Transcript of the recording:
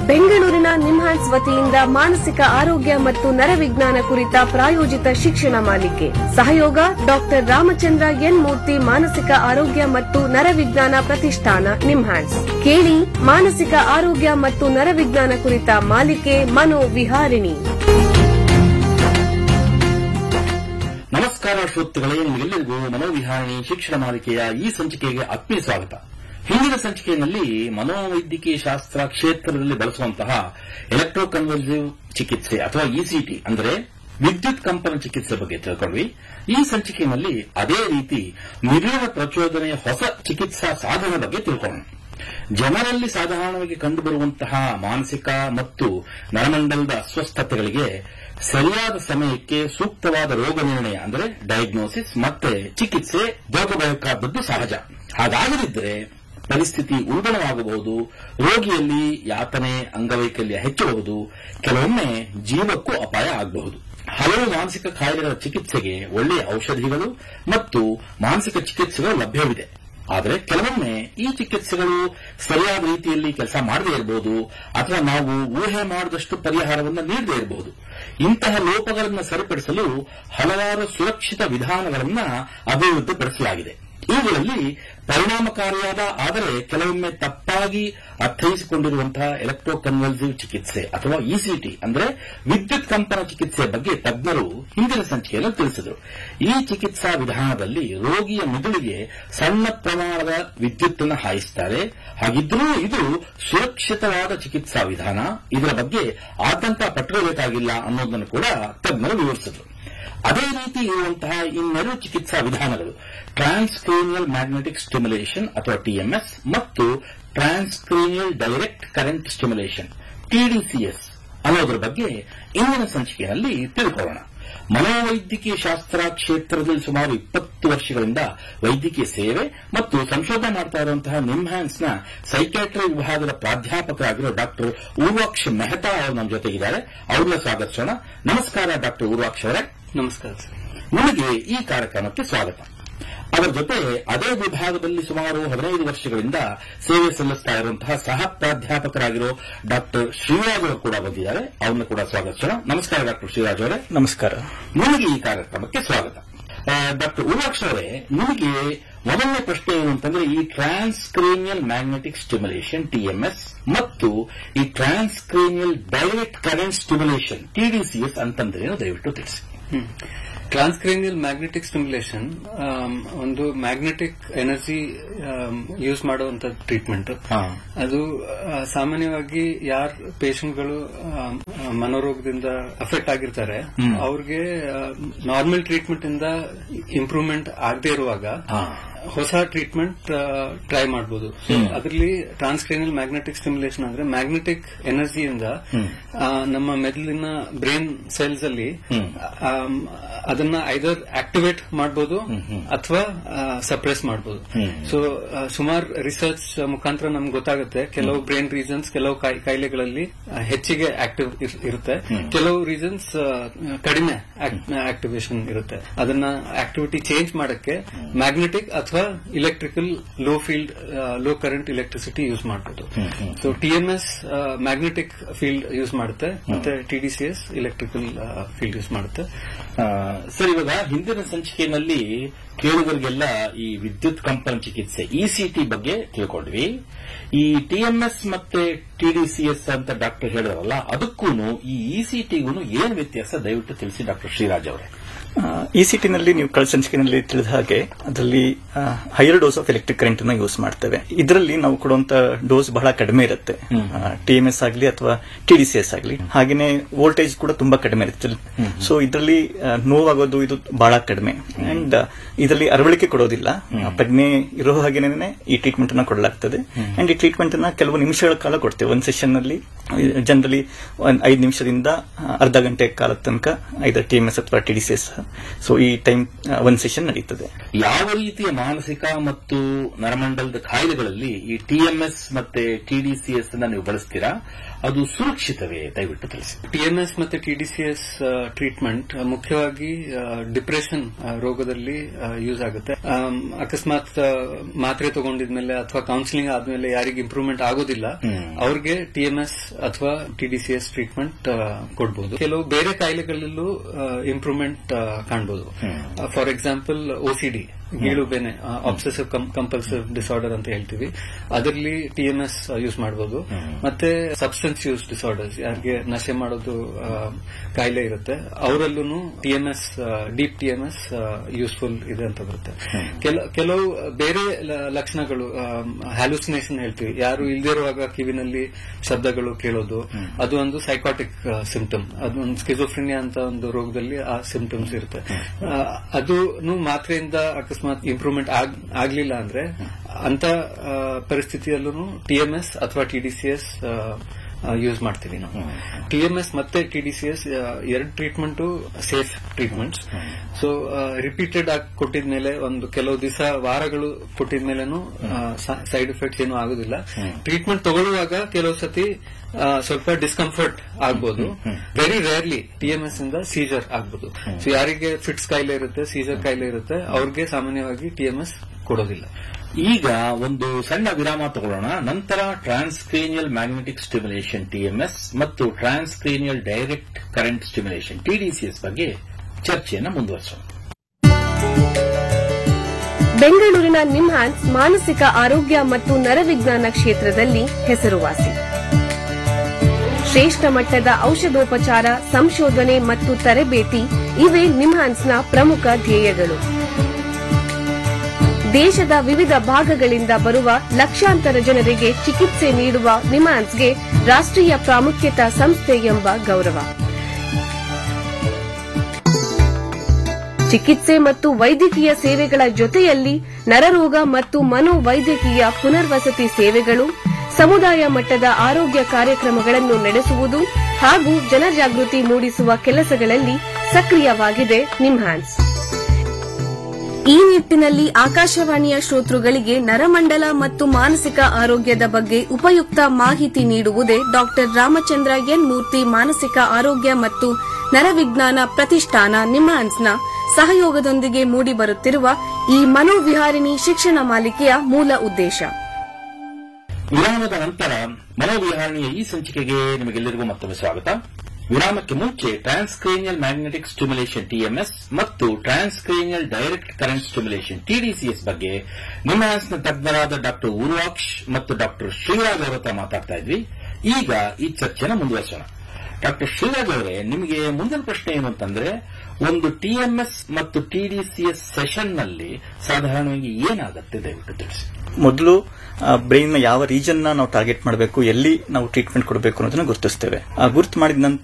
ಬೆಂಗಳೂರಿನ ನಿಮ್ಹಾನ್ಸ್ ವತಿಯಿಂದ ಮಾನಸಿಕ ಆರೋಗ್ಯ ಮತ್ತು ನರವಿಜ್ಞಾನ ಕುರಿತ ಪ್ರಾಯೋಜಿತ ಶಿಕ್ಷಣ ಮಾಲಿಕೆ ಸಹಯೋಗ ಡಾಕ್ಟರ್ ರಾಮಚಂದ್ರ ಎನ್ ಮೂರ್ತಿ ಮಾನಸಿಕ ಆರೋಗ್ಯ ಮತ್ತು ನರವಿಜ್ಞಾನ ಪ್ರತಿಷ್ಠಾನ ನಿಮ್ಹಾನ್ಸ್ ಕೇಳಿ ಮಾನಸಿಕ ಆರೋಗ್ಯ ಮತ್ತು ನರವಿಜ್ಞಾನ ಕುರಿತ ಮಾಲಿಕೆ ಮನೋವಿಹಾರಿಣಿ ನಮಸ್ಕಾರ ಶ್ರೋತೃಗಳೇ ನಿಮಗೆಲ್ಲರಿಗೂ ಮನೋವಿಹಾರಣಿ ಶಿಕ್ಷಣ ಮಾಲಿಕೆಯ ಈ ಸಂಚಿಕೆಗೆ ಆತ್ಮೀಯ ಸ್ವಾಗತ ಹಿಂದಿನ ಸಂಚಿಕೆಯಲ್ಲಿ ಮನೋವೈದ್ಯಕೀಯ ಶಾಸ್ತ್ರ ಕ್ಷೇತ್ರದಲ್ಲಿ ಬಳಸುವಂತಹ ಎಲೆಕ್ಟ್ರೋಕನ್ವಲ್ಸಿವ್ ಚಿಕಿತ್ಸೆ ಅಥವಾ ಇಸಿಟಿ ಅಂದರೆ ವಿದ್ಯುತ್ ಕಂಪನ ಚಿಕಿತ್ಸೆ ಬಗ್ಗೆ ತಿಳ್ಕೊಂಡ್ವಿ ಈ ಸಂಚಿಕೆಯಲ್ಲಿ ಅದೇ ರೀತಿ ಮಿದುಳಿನ ಪ್ರಚೋದನೆಯ ಹೊಸ ಚಿಕಿತ್ಸಾ ಸಾಧನ ಬಗ್ಗೆ ತಿಳ್ಕೊಳ್ಳೋಣ ಜನರಲ್ಲಿ ಸಾಧಾರಣವಾಗಿ ಕಂಡುಬರುವಂತಹ ಮಾನಸಿಕ ಮತ್ತು ನರಮಂಡಲದ ಅಸ್ವಸ್ಥತೆಗಳಿಗೆ ಸರಿಯಾದ ಸಮಯಕ್ಕೆ ಸೂಕ್ತವಾದ ರೋಗ ನಿರ್ಣಯ ಅಂದರೆ ಡಯಾಗ್ನೋಸಿಸ್ ಮತ್ತೆ ಚಿಕಿತ್ಸೆ ದೊರಕಬೇಕಾದದ್ದು ಸಹಜ ಹಾಗಾಗದಿದ್ದರೆ ಪರಿಸ್ಥಿತಿ ಉಲ್ಬಣವಾಗಬಹುದು ರೋಗಿಯಲ್ಲಿ ಯಾತನೆ ಅಂಗವೈಕಲ್ಯ ಹೆಚ್ಚಬಹುದು ಕೆಲವೊಮ್ಮೆ ಜೀವಕ್ಕೂ ಅಪಾಯ ಆಗಬಹುದು ಹಲವು ಮಾನಸಿಕ ಕಾಯಿಲೆಗಳ ಚಿಕಿತ್ಸೆಗೆ ಒಳ್ಳೆಯ ಔಷಧಿಗಳು ಮತ್ತು ಮಾನಸಿಕ ಚಿಕಿತ್ಸೆಗಳು ಲಭ್ಯವಿದೆ ಆದರೆ ಕೆಲವೊಮ್ಮೆ ಈ ಚಿಕಿತ್ಸೆಗಳು ಸರಿಯಾದ ರೀತಿಯಲ್ಲಿ ಕೆಲಸ ಮಾಡದೇ ಇರಬಹುದು ಅಥವಾ ನಾವು ಊಹೆ ಮಾಡಿದಷ್ಟು ಪರಿಹಾರವನ್ನು ನೀಡದೇ ಇರಬಹುದು ಇಂತಹ ಲೋಪಗಳನ್ನು ಸರಿಪಡಿಸಲು ಹಲವಾರು ಸುರಕ್ಷಿತ ವಿಧಾನಗಳನ್ನು ಅಭಿವೃದ್ಧಿಪಡಿಸಲಾಗಿದೆ ಇವುಗಳಲ್ಲಿ ಪರಿಣಾಮಕಾರಿಯಾದ ಆದರೆ ಕೆಲವೊಮ್ಮೆ ತಪ್ಪಾಗಿ ಅರ್ಥೈಸಿಕೊಂಡಿರುವಂತಹ ಎಲೆಕ್ಟ್ರೋಕನ್ವಲ್ಸಿವ್ ಚಿಕಿತ್ಸೆ ಅಥವಾ ಇಸಿಟಿ ಅಂದರೆ ವಿದ್ಯುತ್ ಕಂಪನ ಚಿಕಿತ್ಸೆ ಬಗ್ಗೆ ತಜ್ಞರು ಹಿಂದಿನ ಸಂಚಿಕೆಯಲ್ಲಿ ತಿಳಿಸಿದರು ಈ ಚಿಕಿತ್ಸಾ ವಿಧಾನದಲ್ಲಿ ರೋಗಿಯ ಮಿದುಳಿಗೆ ಸಣ್ಣ ಪ್ರಮಾಣದ ವಿದ್ಯುತ್ತನ್ನು ಹಾಯಿಸುತ್ತಾರೆ ಹಾಗಿದ್ದರೂ ಇದು ಸುರಕ್ಷಿತವಾದ ಚಿಕಿತ್ಸಾ ವಿಧಾನ ಇದರ ಬಗ್ಗೆ ಆತಂಕ ಪಟ್ಟಿರಬೇಕಾಗಿಲ್ಲ ಅನ್ನೋದನ್ನು ಕೂಡ ತಜ್ಞರು ವಿವರಿಸಿದರು ಅದೇ ರೀತಿ ಇರುವಂತಹ ಇನ್ನೆರಡು ಚಿಕಿತ್ಸಾ ವಿಧಾನಗಳು ಟ್ರಾನ್ಸ್ಕ್ರೇನಿಯಲ್ ಮ್ಯಾಗ್ನೆಟಿಕ್ ಸ್ಟಿಮ್ಯುಲೇಷನ್ ಅಥವಾ ಟಿಎಂಎಸ್ ಮತ್ತು transcranial direct current stimulation TDCS ಅನ್ನೋದರ ಬಗ್ಗೆ ಇಂದಿನ ಸಂಚಿಕೆಯಲ್ಲಿ ತಿಳ್ಕೊಳ್ಳೋಣ ಮನೋವೈದ್ಯಕೀಯ ಶಾಸ್ತ್ರ ಕ್ಷೇತ್ರದಲ್ಲಿ ಸುಮಾರು ಇಪ್ಪತ್ತು ವರ್ಷಗಳಿಂದ ವೈದ್ಯಕೀಯ ಸೇವೆ ಮತ್ತು ಸಂಶೋಧನೆ ಮಾಡ್ತಾ ಇರುವಂತಹ ನಿಮ್ಹ್ಯಾನ್ಸ್ನ ಸೈಕ್ಯಾಟ್ರಿ ವಿಭಾಗದ ಪ್ರಾಧ್ಯಾಪಕರಾಗಿರೋ ಡಾಕ್ಟರ್ ಊರ್ವಾಕ್ಷ ಮೆಹ್ತಾ ಅವರು ನಮ್ಮ ಜೊತೆಗಿದ್ದಾರೆ ಅವ್ರನ್ನ ಸ್ವಾಗತಿಸೋಣ ನಮಸ್ಕಾರ ಡಾಕ್ಟರ್ ಊರ್ವಾಕ್ಷ ಅವರೇ ನಮಸ್ಕಾರ ಸರ್ ನಿಮಗೆ ಈ ಕಾರ್ಯಕ್ರಮಕ್ಕೆ ಸ್ವಾಗತ ಅದರ ಜೊತೆ ಅದೇ ವಿಭಾಗದಲ್ಲಿ ಸುಮಾರು ಹದಿನೈದು ವರ್ಷಗಳಿಂದ ಸೇವೆ ಸಲ್ಲಿಸ್ತಾ ಇರುವಂತಹ ಸಹ ಪ್ರಾಧ್ಯಾಪಕರಾಗಿರೋ ಡಾಕ್ಟರ್ ಶ್ರೀರಾಜ್ ಅವರು ಕೂಡ ಬಂದಿದ್ದಾರೆ ಅವ್ರನ್ನ ಕೂಡ ಸ್ವಾಗತಿಸೋಣ ನಮಸ್ಕಾರ ಡಾಕ್ಟರ್ ಶ್ರೀರಾಜ್ ಅವರೇ ನಮಸ್ಕಾರ ನಿಮಗೆ ಈ ಕಾರ್ಯಕ್ರಮಕ್ಕೆ ಸ್ವಾಗತ ಡಾಕ್ಟರ್ ಉಲ್ಲಾಕ್ಷ ಅವರೇ ನಿಮಗೆ ಮೊದಲನೇ ಪ್ರಶ್ನೆ ಏನು ಅಂತಂದ್ರೆ ಈ ಟ್ರಾನ್ಸ್ಕ್ರೇನಿಯಲ್ ಮ್ಯಾಗ್ನೆಟಿಕ್ ಸ್ಟಿಮ್ಯುಲೇಷನ್ ಟಿಎಂಎಸ್ ಮತ್ತು ಈ transcranial direct current stimulation TDCS ಅಂತಂದ್ರೇನು ದಯವಿಟ್ಟು ತಿಳಿಸಿ ಟ್ರಾನ್ಸ್ಕ್ರೇನಿಯಲ್ ಮ್ಯಾಗ್ನೆಟಿಕ್ ಸ್ಟಿಮ್ಯುಲೇಷನ್ ಒಂದು ಮ್ಯಾಗ್ನೆಟಿಕ್ ಎನರ್ಜಿ ಯೂಸ್ ಮಾಡುವಂತ ಟ್ರೀಟ್ಮೆಂಟ್ ಹಾ. ಅದು ಆ, ಸಾಮಾನ್ಯವಾಗಿ ಯಾರ್ ಪೇಷಂಟ್ಗಳು ಮನೋರೋಗದಿಂದ ಅಫೆಕ್ಟ್ ಆಗಿರ್ತಾರೆ ಹ್ಮ್. ಅವ್ರಿಗೆ ನಾರ್ಮಲ್ ಟ್ರೀಟ್ಮೆಂಟ್ ಇಂದ ಇಂಪ್ರೂವ್ಮೆಂಟ್ ಆಗದೆ ಇರುವಾಗ ಹಾ. ಹೊಸ ಟ್ರೀಟ್ಮೆಂಟ್ ಟ್ರೈ ಮಾಡಬಹುದು ಹ್ಮ್. ಅದರಲ್ಲಿ ಟ್ರಾನ್ಸ್ಕ್ರೇನಿಯಲ್ ಮ್ಯಾಗ್ನೆಟಿಕ್ ಸ್ಟಿಮ್ಯುಲೇಷನ್ ಅಂದ್ರೆ ಮ್ಯಾಗ್ನೆಟಿಕ್ ಎನರ್ಜಿಯಿಂದ ಹ್ಮ್. ಆ, ನಮ್ಮ ಮೆದುಳಿನ ಬ್ರೈನ್ ಸೆಲ್ಸ್ ಅಲ್ಲಿ ಹ್ಮ್. ಆಮ್, ಅದನ್ನ ಐದರ್ ಆಕ್ಟಿವೇಟ್ ಮಾಡಬಹುದು ಹ್ಮ್, ಹ್ಮ್. ಅಥವಾ ಸಪ್ರೆಸ್ ಮಾಡಬಹುದು ಹ್ಮ್. ಸೊ ಸುಮಾರು ರಿಸರ್ಚ್ ಮುಖಾಂತರ ನಮ್ಗೆ ಗೊತ್ತಾಗುತ್ತೆ ಕೆಲವು ಬ್ರೈನ್ ರೀಸನ್ಸ್ ಕೆಲವು ಕಾಯಿ- ಕಾಯಿಲೆಗಳಲ್ಲಿ ಆ, ಹೆಚ್ಚಿಗೆ ಆಕ್ಟಿವ್ ಇರುತ್ತೆ ಹ್ಮ್. ಕೆಲವು ರೀಸನ್ಸ್ ಕಡಿಮೆ ಆಕ್ಟಿವೇಶನ್ ಇರುತ್ತೆ ಅದನ್ನ ಆಕ್ಟಿವಿಟಿ ಚೇಂಜ್ ಮಾಡಕ್ಕೆ ಮ್ಯಾಗ್ನೆಟಿಕ್ ಅಥವಾ electrical low field low current electricity use ಮಾಡಬಹುದು ಹ್ಮ್, ಹ್ಮ್. So TMS magnetic field use ಮಾಡುತ್ತೆ ಮತ್ತೆ ಟಿಡಿಸಿಎಸ್ ಇಲೆಕ್ಟ್ರಿಕಲ್ ಫೀಲ್ಡ್ ಯೂಸ್ ಮಾಡುತ್ತೆ ಆ, ಸರ್ ಇವಾಗ ಹಿಂದಿನ ಸಂಚಿಕೆಯಲ್ಲಿ ಕೇಳುಗರಿಗೆಲ್ಲ ಈ ವಿದ್ಯುತ್ ಕಂಪನ ಚಿಕಿತ್ಸೆ ಇಸಿಟಿ ಬಗ್ಗೆ ತಿಳ್ಕೊಂಡ್ವಿ ಈ ಟಿಎಂಎಸ್ ಮತ್ತೆ ಟಿಡಿಸಿಎಸ್ ಅಂತ ಡಾಕ್ಟರ್ ಹೇಳಿದ್ರಲ್ಲ ಅದಕ್ಕೂ ಈ ಇಸಿಟಿಗೂ ಏನ್ ವ್ಯತ್ಯಾಸ ದಯವಿಟ್ಟು ತಿಳಿಸಿ ಡಾಕ್ಟರ್ ಶ್ರೀರಾಜ್ ಅವರೇ ಇ ಸಿಟಿನಲ್ಲಿ ನೀವು ಕಳೆದ ಸಂಚಿಕೆಯಲ್ಲಿ ತಿಳಿದ ಹಾಗೆ ಅದರಲ್ಲಿ higher dose of electric current ಅನ್ನ ಯೂಸ್ ಮಾಡ್ತೇವೆ ಇದರಲ್ಲಿ ನಾವು ಕೊಡುವಂತ ಡೋಸ್ ಬಹಳ ಕಡಿಮೆ ಇರುತ್ತೆ ಟಿಎಂಎಸ್ ಆಗಲಿ ಅಥವಾ ಟಿಡಿಸಿಎಸ್ ಆಗಲಿ ಹಾಗೇನೆ ವೋಲ್ಟೇಜ್ ಕೂಡ ತುಂಬಾ ಕಡಿಮೆ ಇರುತ್ತೆ ಸೊ ಇದರಲ್ಲಿ ನೋವಾಗೋದು ಇದು ಬಹಳ ಕಡಿಮೆ ಅಂಡ್ ಇದರಲ್ಲಿ ಅರವಳಿಕೆ ಕೊಡೋದಿಲ್ಲ ಆ, ಪ್ರಜ್ಞೆ ಇರೋ ಹಾಗೇನೆ ಈ ಟ್ರೀಟ್ಮೆಂಟ್ ಅನ್ನ ಕೊಡಲಾಗ್ತದೆ ಅಂಡ್ ಈ ಟ್ರೀಟ್ಮೆಂಟ್ ಅನ್ನ ಕೆಲವು ನಿಮಿಷಗಳ ಕಾಲ ಕೊಡ್ತೇವೆ ಒಂದು ಸೆಷನ್ ನಲ್ಲಿ ಜನರಲಿ ಒಂದ್ ಐದು ನಿಮಿಷದಿಂದ ಆ, ಅರ್ಧ ಗಂಟೆ ಕಾಲದ ತನಕ ಐದರ್ ಟಿಎಂಎಸ್ ಅಥವಾ ಟಿಡಿಸಿಎಸ್ ದಿವಸ ಸೊ ಈ ಟೈಮ್ ಒಂದು ಸೆಷನ್ ನಡೀತದೆ ಯಾವ ರೀತಿಯ ಮಾನಸಿಕ ಮತ್ತು ನರಮಂಡಲದ ಕಾಯಿಲೆಗಳಲ್ಲಿ ಈ ಟಿಎಂಎಸ್ ಮತ್ತೆ ಟಿಡಿಸಿಎಸ್ ಅನ್ನ ನೀವು ಬಳಸ್ತೀರಾ ಅದು ಸುರಕ್ಷಿತವೇ ದಯವಿಟ್ಟು ತಿಳಿಸಿ ಟಿಎಂಎಸ್ ಮತ್ತೆ ಟಿಡಿಸಿಎಸ್ ಟ್ರೀಟ್ಮೆಂಟ್ ಮುಖ್ಯವಾಗಿ ಡಿಪ್ರೆಷನ್ ರೋಗದಲ್ಲಿ ಯೂಸ್ ಆಗುತ್ತೆ ಆಮ್, ಅಕಸ್ಮಾತ್ ಆ, ಮಾತ್ರೆ ತಗೊಂಡಿದ್ಮೇಲೆ ಅಥವಾ ಕೌನ್ಸಿಲಿಂಗ್ ಆದ್ಮೇಲೆ ಯಾರಿಗೆ ಇಂಪ್ರೂವ್ಮೆಂಟ್ ಆಗೋದಿಲ್ಲ ಹ್ಮ್. ಅವ್ರಿಗೆ ಟಿಎಂಎಸ್ ಅಥವಾ ಟಿಡಿಸಿಎಸ್ ಟ್ರೀಟ್ಮೆಂಟ್ ಕೊಡಬಹುದು ಕೆಲವು ಬೇರೆ ಕಾಯಿಲೆಗಳಲ್ಲೂ ಇಂಪ್ರೂವ್ಮೆಂಟ್ ಕಾಣಬಹುದು ಹ್ಮ್. ಫಾರ್ ಎಕ್ಸಾಂಪಲ್ ಓಸಿಡಿ ಗೀಳು ಬೇನೆ ಆಬ್ಸೆಸಿವ್ ಕಂಪಲ್ಸಿವ್ ಡಿಸಾರ್ಡರ್ ಅಂತ ಹೇಳ್ತೀವಿ ಅದರಲ್ಲಿ ಟಿಎಂಎಸ್ ಯೂಸ್ ಮಾಡಬಹುದು ಮತ್ತೆ ಸಬ್ಸ್ಟೆನ್ಸ್ ಯೂಸ್ ಡಿಸಾರ್ಡರ್ಸ್ ಯಾರಿಗೆ ನಶೆ ಮಾಡೋದು ಆ, ಕಾಯಿಲೆ ಇರುತ್ತೆ ಅವರಲ್ಲೂ ಟಿಎಂಎಸ್ ಡೀಪ್ ಟಿಎಂಎಸ್ ಯೂಸ್ಫುಲ್ ಇದೆ ಅಂತ ಬರುತ್ತೆ ಕೆಲ- ಕೆಲವು ಬೇರೆ ಲ- ಲಕ್ಷಣಗಳು ಹ್ಯಾಲುಸಿನೇಷನ್ ಹೇಳ್ತೀವಿ ಯಾರು ಇಲ್ದಿರುವಾಗ ಕಿವಿನಲ್ಲಿ ಶಬ್ದಗಳು ಕೇಳೋದು ಅದು ಒಂದು ಸೈಕಾಟಿಕ್ ಸಿಂಪ್ಟಮ್ ಅದು ಒಂದು ಸ್ಕಿಜೋಫ್ರಿನಿಯಾ ಅಂತ ಒಂದು ರೋಗದಲ್ಲಿ ಆ ಸಿಂಪ್ಟಮ್ಸ್ ಇರುತ್ತೆ ಆ, ಅದು ಮಾತ್ರೆಯಿಂದ ಅಕಸ್ಮಾತ್ ಇಂಪ್ರೂವ್ಮೆಂಟ್ ಆಗ್ಲಿಲ್ಲ ಅಂದ್ರೆ ಅಂತ ಆ, ಪರಿಸ್ಥಿತಿಯಲ್ಲೂ ಟಿಎಂಎಸ್ ಅಥವಾ ಟಿಡಿಸಿಎಸ್ ಯೂಸ್ ಮಾಡ್ತೀವಿ ನಾವು ಟಿಎಂಎಸ್ ಮತ್ತೆ ಟಿಡಿಸಿಎಸ್ ಎರಡು treatment safe treatments so repeated ಆಗಿ ಕೊಟ್ಟಿದ್ಮೇಲೆ ಒಂದು ಕೆಲವು ದಿವಸ ವಾರಗಳು ಕೊಟ್ಟಿದ್ಮೇಲೆನೂ ಸೈಡ್ ಎಫೆಕ್ಟ್ಸ್ ಏನೂ ಆಗುದಿಲ್ಲ ಟ್ರೀಟ್ಮೆಂಟ್ ತಗೊಳ್ಳುವಾಗ ಕೆಲವು ಸತಿ ಆ, ಸ್ವಲ್ಪ ಡಿಸ್ಕಂಫರ್ಟ್ ಆಗ್ಬೋದು ವೆರಿ ರೇರ್ಲಿ ಟಿಎಂಎಸ್ ಇಂದ ಸೀಜರ್ ಆಗ್ಬೋದು ಸೊ ಯಾರಿಗೆ ಫಿಟ್ಸ್ ಕಾಯಿಲೆ ಇರುತ್ತೆ ಸೀಜರ್ ಕಾಯಿಲೆ ಇರುತ್ತೆ ಅವ್ರಿಗೆ ಸಾಮಾನ್ಯವಾಗಿ ಟಿಎಂಎಸ್ ಕೊಡೋದಿಲ್ಲ ಈಗ ಒಂದು ಸಣ್ಣ ವಿರಾಮ ತಗೊಳ್ಳೋಣ ನಂತರ ಟ್ರಾನ್ಸ್ಕ್ರೇನಿಯಲ್ ಮ್ಯಾಗ್ನೆಟಿಕ್ ಸ್ಟಿಮ್ಯುಲೇಷನ್ ಟಿಎಂಎಸ್ ಮತ್ತು transcranial direct current stimulation TDCS ಬಗ್ಗೆ ಚರ್ಚೆಯನ್ನು ಮುಂದುವರಿಸೋಣ ಬೆಂಗಳೂರಿನ ನಿಮ್ಹಾನ್ಸ್ ಮಾನಸಿಕ ಆರೋಗ್ಯ ಮತ್ತು ನರವಿಜ್ಞಾನ ಕ್ಷೇತ್ರದಲ್ಲಿ ಹೆಸರುವಾಸಿ ಶ್ರೇಷ್ಠ ಮಟ್ಟದ ಔಷಧೋಪಚಾರ ಸಂಶೋಧನೆ ಮತ್ತು ತರಬೇತಿ ಇವೇ ನಿಮ್ಹಾನ್ಸ್ನ ಪ್ರಮುಖ ಧ್ಯೇಯಗಳು ದೇಶದ ವಿವಿಧ ಭಾಗಗಳಿಂದ ಬರುವ ಲಕ್ಷಾಂತರ ಜನರಿಗೆ ಚಿಕಿತ್ಸೆ ನೀಡುವ ನಿಮ್ಹಾನ್ಸ್ಗೆ ರಾಷ್ಟ್ರೀಯ ಪ್ರಾಮುಖ್ಯತಾ ಸಂಸ್ಥೆ ಎಂಬ ಗೌರವ ಚಿಕಿತ್ಸೆ ಮತ್ತು ವೈದ್ಯಕೀಯ ಸೇವೆಗಳ ಜೊತೆಯಲ್ಲಿ ನರರೋಗ ಮತ್ತು ಮನೋವೈದ್ಯಕೀಯ ಪುನರ್ವಸತಿ ಸೇವೆಗಳು ಸಮುದಾಯ ಮಟ್ಟದ ಆರೋಗ್ಯ ಕಾರ್ಯಕ್ರಮಗಳನ್ನು ನಡೆಸುವುದು ಹಾಗೂ ಜನಜಾಗೃತಿ ಮೂಡಿಸುವ ಕೆಲಸಗಳಲ್ಲಿ ಸಕ್ರಿಯವಾಗಿದೆ ನಿಮ್ಹಾನ್ಸ್ ಈ ನಿಟ್ಟಿನಲ್ಲಿ ಆಕಾಶವಾಣಿಯ ಶ್ರೋತೃಗಳಿಗೆ ನರಮಂಡಲ ಮತ್ತು ಮಾನಸಿಕ ಆರೋಗ್ಯದ ಬಗ್ಗೆ ಉಪಯುಕ್ತ ಮಾಹಿತಿ ನೀಡುವುದೇ ಡಾಕ್ಟರ್ ರಾಮಚಂದ್ರ ಎನ್ ಮೂರ್ತಿ ಮಾನಸಿಕ ಆರೋಗ್ಯ ಮತ್ತು ನರವಿಜ್ಞಾನ ಪ್ರತಿಷ್ಠಾನ ನಿಮ್ಹಾನ್ಸ್ನ ಸಹಯೋಗದೊಂದಿಗೆ ಮೂಡಿಬರುತ್ತಿರುವ ಈ ಮನೋವಿಹಾರಿಣಿ ಶಿಕ್ಷಣ ಮಾಲಿಕೆಯ ಮೂಲ ಉದ್ದೇಶ ವಿರಾಮದ ನಂತರ ಮನೋವಿಹಾರಣಿಯ ಈ ಸಂಚಿಕೆಗೆ ನಿಮಗೆಲ್ಲರಿಗೂ ಮತ್ತೊಮ್ಮೆ ಸ್ವಾಗತ ವಿರಾಮಕ್ಕೆ ಮುಂಚೆ ಟ್ರಾನ್ಸ್ಕ್ರೇನಿಯಲ್ ಮ್ಯಾಗ್ನೆಟಿಕ್ ಸ್ಟಿಮ್ಯುಲೇಷನ್ ಟಿಎಂಎಸ್ ಮತ್ತು transcranial direct current stimulation TDCS ಬಗ್ಗೆ ನಿಮ್ಹಾನ್ಸ್ನ ತಜ್ಞರಾದ ಡಾಕ್ಟರ್ ಉರ್ವಾಕ್ಷ್ ಮತ್ತು ಡಾಕ್ಟರ್ ಶ್ರೀರಾಜ್ ಅವರ ಹತ್ರ ಮಾತಾಡ್ತಾ ಇದ್ವಿ ಈಗ ಈ ಚರ್ಚೆನ ಮುಂದುವರಿಸೋಣ ಡಾಕ್ಟರ್ ಶ್ರೀರಾಜ್ ಅವರೇ ನಿಮಗೆ ಮುಂದಿನ ಪ್ರಶ್ನೆ ಏನು ಅಂತಂದ್ರೆ ಒಂದು ಟಿಎಂಎಸ್ ಮತ್ತು ಟಿಡಿಸಿಎಸ್ ಸೆಷನ್ನಲ್ಲಿ ಸಾಧಾರಣವಾಗಿ ಏನಾಗುತ್ತೆ ದಯವಿಟ್ಟು ತಿಳಿಸಿ ಮೊದಲು ಬ್ರೈನ್ ನ ಯಾವ ರೀಜನ್ ನ ನಾವು ಟಾರ್ಗೆಟ್ ಮಾಡಬೇಕು ಎಲ್ಲಿ ನಾವು ಟ್ರೀಟ್ಮೆಂಟ್ ಕೊಡಬೇಕು ಅನ್ನೋದನ್ನ ಗುರುತಿಸ್ತೇವೆ ಆ ಗುರುತು ಮಾಡಿದ ನಂತರ